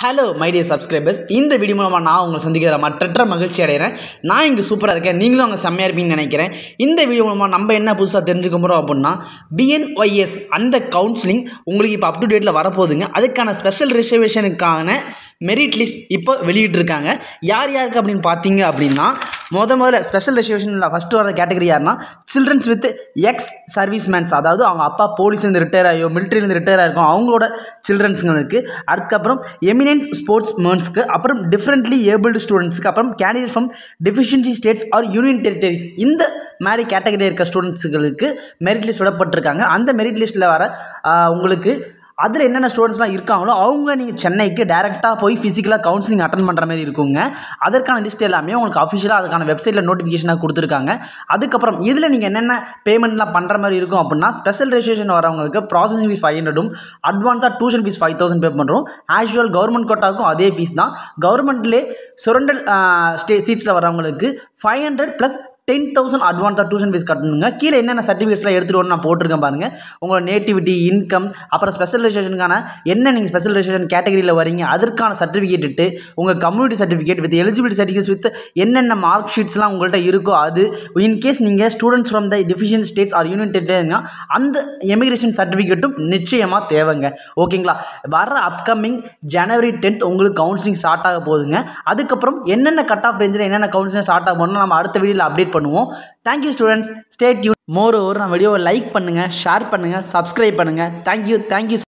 hello my dear subscribers இந்த video மூலமாக நான் உங்களை சந்திக்கிற மற்றற்ற மகிழ்ச்சி அடைகிறேன் நான் இங்கே சூப்பராக இருக்கேன் நீங்களும் அங்கே செம்மையாக இருப்பீங்கன்னு நினைக்கிறேன் இந்த வீடியோ மூலமாக நம்ம என்ன புதுசாக தெரிஞ்சுக்க போகிறோம் அப்படின்னா பிஎன்ஒய்எஸ் அந்த கவுன்சிலிங் உங்களுக்கு இப்போ அப் டு டேட்டில் வரப்போகுதுங்க அதுக்கான ஸ்பெஷல் ரிசர்வேஷனுக்கான மெரிட் லிஸ்ட் இப்போ வெளியிட்டிருக்காங்க யார் யாருக்கு அப்படின்னு பார்த்தீங்க அப்படின்னா முத முதல்ல ஸ்பெஷல் ரிசர்வேஷனில் ஃபஸ்ட்டு வர கேட்டகரி யாருன்னா childrens with ex service mens அதாவது அவங்க அப்பா போலீஸ்லேருந்து ரிட்டையர் ஆகியோ மிலிட்ரிலேருந்து ரிட்டையர் ஆகிருக்கும் அவங்களோட சில்ட்ரன்ஸுங்களுக்கு அதுக்கப்புறம் எமினன்ட் ஸ்போர்ட்ஸ் மேன்ஸ்க்கு அப்புறம் டிஃப்ரெண்ட்லி ஏபிள்டு ஸ்டூடெண்ட்ஸ்க்கு அப்புறம் candidate from deficiency states or union territories இந்த மாதிரி கேட்டகரி இருக்க ஸ்டூடெண்ட்ஸுகளுக்கு மெரிட் லிஸ்ட் விடப்பட்டிருக்காங்க அந்த மெரிட் லிஸ்ட்டில் வர ஆஹ், உங்களுக்கு அதில் என்னென்ன ஸ்டூடெண்ட்ஸ்லாம் இருக்காங்களோ அவங்க நீங்கள் சென்னைக்கு டேரெக்டாக போய் ஃபிசிக்கலாக கவுன்சிலிங் அட்டன் பண்ணுற மாதிரி இருக்குங்க அதற்கான லிஸ்ட் எல்லாமே உங்களுக்கு அஃபிஷியலாக அதுக்கான வெப்சைட்டில் நோட்டிஃபிகேஷனாக கொடுத்துருக்காங்க அதுக்கப்புறம் இதில் நீங்கள் என்னென்ன பேமெண்ட்லாம் பண்ணுற மாதிரி இருக்கும் அப்படின்னா ஸ்பெஷல் ரெஜிஸ்ட்ரேஷன் வரவங்களுக்கு ப்ராசஸிங் ஃபீஸ் ஃபைவ் ஹண்ட்ரடும் அட்வான்ஸாக tuition fees five thousand pay பண்ணுறோம் ஆஷுவல் கவர்மெண்ட் கோட்டாவுக்கும் அதே ஃபீஸ் தான் கவர்மெண்ட்லேயே சுரண்டல் ஸ்டே சீட்ஸில் வரவங்களுக்கு five hundred plus ten thousand அட்வான்ஸாக டியூஷன் ஃபீஸ் கட்டணுங்க கீழே என்னென்ன சர்டிஃபிகேட்ஸ்லாம் எடுத்துகிட்டு வரணும் நான் போட்டிருக்கேன் பாருங்கள் உங்களோட நேட்டிவிட்டி இன்கம் அப்புறம் ஸ்பெஷல் ரெஜிஸ்ட்ரேஷனுக்கான என்ன நீங்கள் ஸ்பெஷல் ரெஜிஸ்ட்ரேஷன் கேட்டகரியில் வரீங்க அதற்கான சர்டிஃபிகேட் இட்டு உங்கள் community certificate with eligibility certificates with என்னென்ன மார்க் ஷீட்ஸ்லாம் உங்கள்கிட்ட இருக்கோ அது இன்கேஸ் நீங்கள் students from the different states or union டெரிட்டரினா அந்த எமிகிரேஷன் சர்டிஃபிகேட்டும் நிச்சயமாக தேவைங்க ஓகேங்களா வர அப்கமிங் ஜனவரி டென்த் உங்களுக்கு கவுன்சிலிங் ஸ்டார்ட் ஆக போகுதுங்க அதுக்கப்புறம் என்னென்ன கட் ஆஃப் ரேஞ்சில் என்னென்ன கவுன்சிலிங் ஸ்டார்ட் ஆக போகணும் நம்ம அடுத்த வீடியோவில் அப்டேட் பண்ணுவோம் thank you students stay tune more over நம்ம வீடியோவை லைக் பண்ணுங்கள் ஷேர் பண்ணுங்கள் சப்ஸ்கிரைப் பண்ணுங்கள் தேங்க்யூ தேங்க்யூ